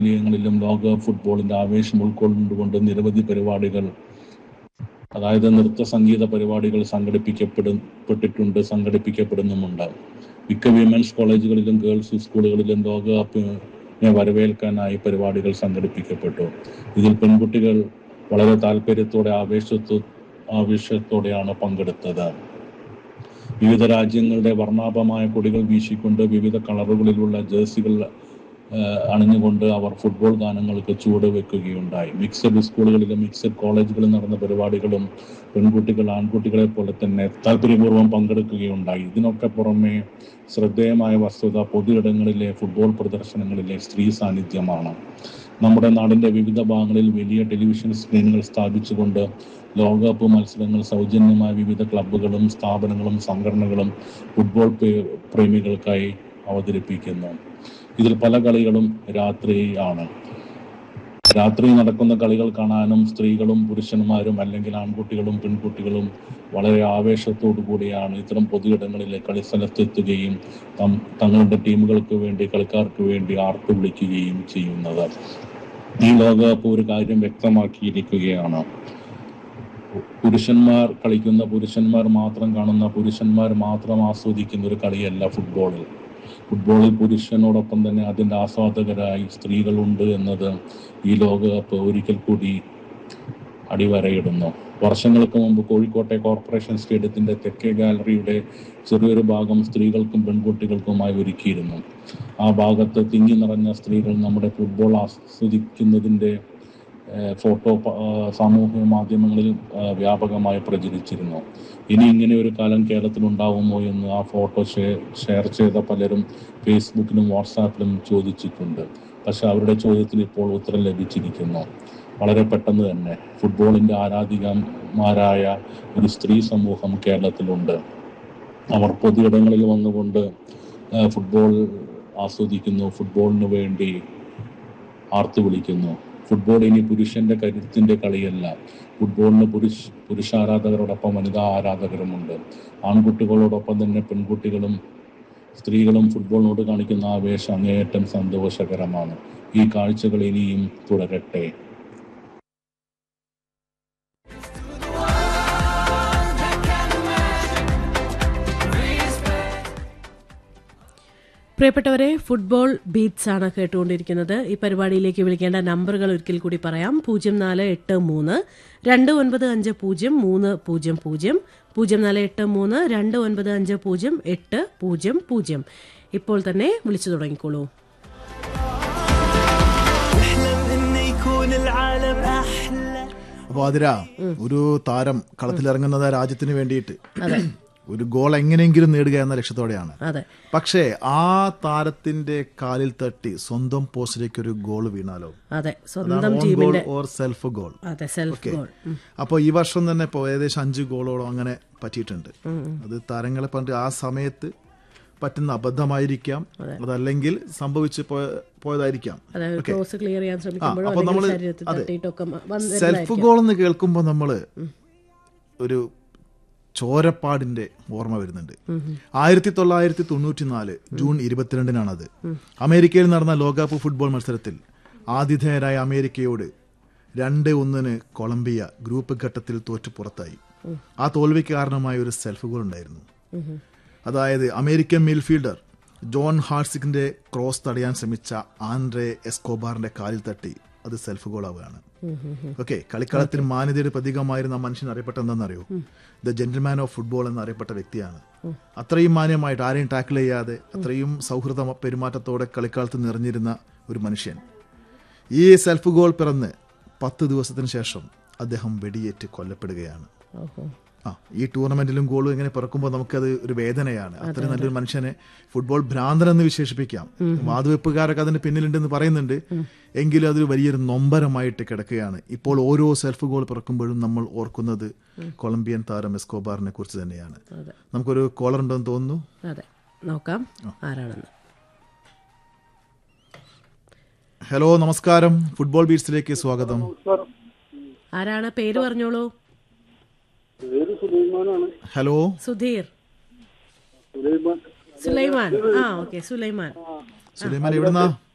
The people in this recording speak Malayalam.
ങ്ങളിലും ലോക ഫുട്ബോളിന്റെ ആവേശം ഉൾക്കൊണ്ടുകൊണ്ട് നിരവധി പരിപാടികൾ അതായത് നൃത്ത സംഗീത പരിപാടികൾ സംഘടിപ്പിക്കപ്പെടപ്പെട്ടിട്ടുണ്ട് സംഘടിപ്പിക്കപ്പെടുന്നുമുണ്ട് മിക്ക വിമൻസ് കോളേജുകളിലും ഗേൾസ് സ്കൂളുകളിലും ലോകകപ്പിനെ വരവേൽക്കാനായി പരിപാടികൾ സംഘടിപ്പിക്കപ്പെട്ടു ഇതിൽ പെൺകുട്ടികൾ വളരെ താല്പര്യത്തോടെ ആവേശത്വ ആവേശത്തോടെയാണ് പങ്കെടുത്തത് വിവിധ രാജ്യങ്ങളുടെ വർണ്ണാഭമായ കൊടികൾ വീശിക്കൊണ്ട് വിവിധ കളറുകളിലുള്ള ജേഴ്സികൾ ഏഹ് അണിഞ്ഞുകൊണ്ട് അവർ ഫുട്ബോൾ ഗാനങ്ങൾക്ക് ചുവട് വെക്കുകയുണ്ടായി മിക്സഡ് സ്കൂളുകളിലും മിക്സഡ് കോളേജുകളിലും നടന്ന പരിപാടികളും പെൺകുട്ടികൾ ആൺകുട്ടികളെ പോലെ തന്നെ താല്പര്യപൂർവ്വം പങ്കെടുക്കുകയുണ്ടായി ഇതിനൊക്കെ പുറമെ ശ്രദ്ധേയമായ വസ്തുത പൊതുയിടങ്ങളിലെ ഫുട്ബോൾ പ്രദർശനങ്ങളിലെ സ്ത്രീ സാന്നിധ്യമാണ് നമ്മുടെ നാടിന്റെ വിവിധ ഭാഗങ്ങളിൽ വലിയ ടെലിവിഷൻ സ്ക്രീനുകൾ സ്ഥാപിച്ചുകൊണ്ട് ലോകകപ്പ് മത്സരങ്ങൾ സൗജന്യമായ വിവിധ ക്ലബ്ബുകളും സ്ഥാപനങ്ങളും സംഘടനകളും ഫുട്ബോൾ പ്രേ- പ്രേമികൾക്കായി അവതരിപ്പിക്കുന്നു ഇതിൽ പല കളികളും രാത്രി ആണ് രാത്രി നടക്കുന്ന കളികൾ കാണാനും സ്ത്രീകളും പുരുഷന്മാരും അല്ലെങ്കിൽ ആൺകുട്ടികളും പെൺകുട്ടികളും വളരെ ആവേശത്തോടു കൂടിയാണ് ഇത്തരം പൊതുയിടങ്ങളിലെ കളിസ്ഥലത്തെത്തുകയും തം തങ്ങളുടെ ടീമുകൾക്ക് വേണ്ടി കളിക്കാർക്ക് വേണ്ടി ആർത്തു വിളിക്കുകയും ചെയ്യുന്നത് ഈ ലോകകപ്പ് ഒരു കാര്യം വ്യക്തമാക്കിയിരിക്കുകയാണ് പുരുഷന്മാർ കളിക്കുന്ന പുരുഷന്മാർ മാത്രം കാണുന്ന പുരുഷന്മാർ മാത്രം ആസ്വദിക്കുന്ന ഒരു കളിയല്ല ഫുട്ബോളിൽ ഫുട്ബോളിൽ പുരുഷനോടൊപ്പം തന്നെ അതിൻ്റെ ആസ്വാദകരായി സ്ത്രീകളുണ്ട് എന്നത് ഈ ലോകകപ്പ് ഒരിക്കൽ കൂടി അടിവരയിടുന്നു വർഷങ്ങൾക്ക് മുമ്പ് കോഴിക്കോട്ടെ കോർപ്പറേഷൻ സ്റ്റേഡിയത്തിന്റെ തെക്കേ ഗാലറിയുടെ ചെറിയൊരു ഭാഗം സ്ത്രീകൾക്കും പെൺകുട്ടികൾക്കുമായി ഒരുക്കിയിരുന്നു ആ ഭാഗത്ത് തിങ്ങി നിറഞ്ഞ സ്ത്രീകൾ നമ്മുടെ ഫുട്ബോൾ ആസ്വദിക്കുന്നതിന്റെ ഏഹ്, ഫോട്ടോ പ- ആ, സാമൂഹിക മാധ്യമങ്ങളിൽ ആ, വ്യാപകമായി പ്രചരിച്ചിരുന്നു ഇനി ഇങ്ങനെ ഒരു കാലം കേരളത്തിൽ ഉണ്ടാവുമോ എന്ന് ആ ഫോട്ടോ ഷെയർ ഷെയർ ചെയ്ത പലരും ഫേസ്ബുക്കിലും വാട്സാപ്പിലും ചോദിച്ചിട്ടുണ്ട് പക്ഷെ അവരുടെ ചോദ്യത്തിന് ഇപ്പോൾ ഉത്തരം ലഭിച്ചിരിക്കുന്നു വളരെ പെട്ടെന്ന് തന്നെ ഫുട്ബോളിന്റെ ആരാധികമാരായ ഒരു സ്ത്രീ സമൂഹം കേരളത്തിലുണ്ട് അവർ പൊതുയിടങ്ങളിൽ വന്നുകൊണ്ട് ആ, ഫുട്ബോൾ ആസ്വദിക്കുന്നു ഫുട്ബോളിന് വേണ്ടി ആർത്തു വിളിക്കുന്നു ഫുട്ബോൾ ഇനി പുരുഷന്റെ കരുത്തിന്റെ കളിയല്ല ഫുട്ബോളിന് പുരുഷ പുരുഷാരാധകരോടൊപ്പം വനിതാ ആരാധകരുമുണ്ട് ആൺകുട്ടികളോടൊപ്പം തന്നെ പെൺകുട്ടികളും സ്ത്രീകളും ഫുട്ബോളിനോട് കാണിക്കുന്ന ആവേശം അങ്ങേയറ്റം സന്തോഷകരമാണ് ഈ കാഴ്ചകൾ ഇനിയും തുടരട്ടെ പ്രിയപ്പെട്ടവരെ ഫുട്ബോൾ ബീറ്റ്സ് ആണ് കേട്ടുകൊണ്ടിരിക്കുന്നത് ഈ പരിപാടിയിലേക്ക് വിളിക്കേണ്ട നമ്പറുകൾ ഒരിക്കൽ കൂടി പറയാം പൂജ്യം നാല് എട്ട് മൂന്ന് രണ്ട് ഒൻപത് അഞ്ച് പൂജ്യം മൂന്ന് പൂജ്യം പൂജ്യം പൂജ്യം നാല് എട്ട് മൂന്ന് രണ്ട് ഒൻപത് അഞ്ച് പൂജ്യം എട്ട് പൂജ്യം പൂജ്യം ഇപ്പോൾ തന്നെ വിളിച്ചു തുടങ്ങിക്കോളൂ احلم انه يكون العالم احلى അപ്പൊ അതിര ഒരു താരം കളത്തിലിറങ്ങുന്നത് രാജ്യത്തിന് വേണ്ടിയിട്ട് ഒരു ഗോൾ എങ്ങനെയെങ്കിലും നേടുക എന്ന ലക്ഷ്യത്തോടെയാണ് അതെ പക്ഷേ ആ താരത്തിന്റെ കാലിൽ തട്ടി സ്വന്തം പോസ്റ്റിലേക്ക് ഒരു ഗോൾ വീണാലോ അതെ അതാണ് സ്വന്തം ഓൺ ഗോൾ ടീമിന്റെ ഓർ സെൽഫ് ഗോൾ അതെ സെൽഫ് ഗോൾ അപ്പോൾ ഈ വർഷം തന്നെ ഇപ്പോൾ ഏകദേശം അഞ്ച് ഗോളോളം അങ്ങനെ പറ്റിയിട്ടുണ്ട് അത് താരങ്ങളെ പറഞ്ഞിട്ട് ആ സമയത്ത് പറ്റുന്ന അബദ്ധമായിരിക്കാം അതല്ലെങ്കിൽ സംഭവിച്ച് പോയ- പോയതായിരിക്കാം അതായത് Okay. ക്രോസ് ക്ലിയർ ചെയ്യാൻ ശ്രമിക്കുമ്പോഴോ അപ്പൊ അല്ലെങ്കിൽ നമ്മള് ശരീരത്തിൽ അതെ. തട്ടിയിട്ടൊക്കെ മ- വന്ന് സെൽഫ് വരുന്നതായിരിക്കാം. ഗോൾ എന്ന് കേൾക്കുമ്പോൾ നമ്മള് ഒരു ചോരപ്പാടിന്റെ ഓർമ്മ വരുന്നുണ്ട് ആയിരത്തി തൊള്ളായിരത്തി തൊണ്ണൂറ്റി നാല് ജൂൺ ഇരുപത്തിരണ്ടിനാണത് അമേരിക്കയിൽ നടന്ന ലോകകപ്പ് ഫുട്ബോൾ മത്സരത്തിൽ ആതിഥേയരായ അമേരിക്കയോട് രണ്ട് ഒന്നിന് കൊളംബിയ ഗ്രൂപ്പ് ഘട്ടത്തിൽ തോറ്റു പുറത്തായി ആ തോൽവിക്ക് കാരണമായ ഒരു സെൽഫ് ഗോൾ ഉണ്ടായിരുന്നു അതായത് അമേരിക്കൻ മിൽഫീൽഡർ ജോൺ ഹാർസിക്കിന്റെ ക്രോസ് തടയാൻ ശ്രമിച്ച ആൻഡ്രെ എസ്കോബാറിന്റെ കാലിൽ തട്ടി അത് സെൽഫ് ഗോൾ ആവുകയാണ് ഓക്കെ കളിക്കളത്തിൽ മാന്യതയുടെ പ്രതീകമായിരുന്ന ആ മനുഷ്യൻ അറിയപ്പെട്ട എന്താണെന്നറിയോ ദ ജെന്റിൽമാൻ ഓഫ് ഫുട്ബോൾ എന്നറിയപ്പെട്ട വ്യക്തിയാണ് അത്രയും മാന്യമായിട്ട് ആരെയും ടാക്കിൾ ചെയ്യാതെ അത്രയും സൗഹൃദ പെരുമാറ്റത്തോടെ കളിക്കളത്ത് നിറഞ്ഞിരുന്ന ഒരു മനുഷ്യൻ ഈ സെൽഫ് ഗോൾ പിറന്ന് പത്ത് ദിവസത്തിന് ശേഷം അദ്ദേഹം വെടിയേറ്റ് കൊല്ലപ്പെടുകയാണ് ഓഹോ. ആ ഈ ടൂർണമെന്റിലും ഗോളും ഇങ്ങനെ പിറക്കുമ്പോൾ നമുക്കത് ഒരു വേദനയാണ് അത്രയും നല്ലൊരു മനുഷ്യനെ ഫുട്ബോൾ ഭ്രാന്തൻ എന്ന് വിശേഷിപ്പിക്കാം വാതുവെപ്പുകാരൊക്കെ അതിന് പിന്നിലുണ്ടെന്ന് പറയുന്നുണ്ട് എങ്കിലും അതൊരു വലിയൊരു നൊമ്പരമായിട്ട് കിടക്കുകയാണ് ഇപ്പോൾ ഓരോ സെൽഫ് ഗോൾ പിറക്കുമ്പോഴും നമ്മൾ ഓർക്കുന്നത് കൊളംബിയൻ താരം എസ്കോബാറിനെ കുറിച്ച് തന്നെയാണ് അതെ നമുക്കൊരു കോളർ ഉണ്ടെന്ന് തോന്നുന്നു അതെ നോക്കാം ആരാണെന്ന് ഹലോ നമസ്കാരം ഫുട്ബോൾ ബീറ്റ്സിലേക്ക് സ്വാഗതം ആരാണ് പേര് പറഞ്ഞോളൂ പേര് സുലൈമാനാണ് ഹലോ സുധീർ സുലൈമാൻ സുലൈമാൻ ആ ഓക്കെ സുലൈമാൻ സുലൈമാൻ എവിടുന്നാ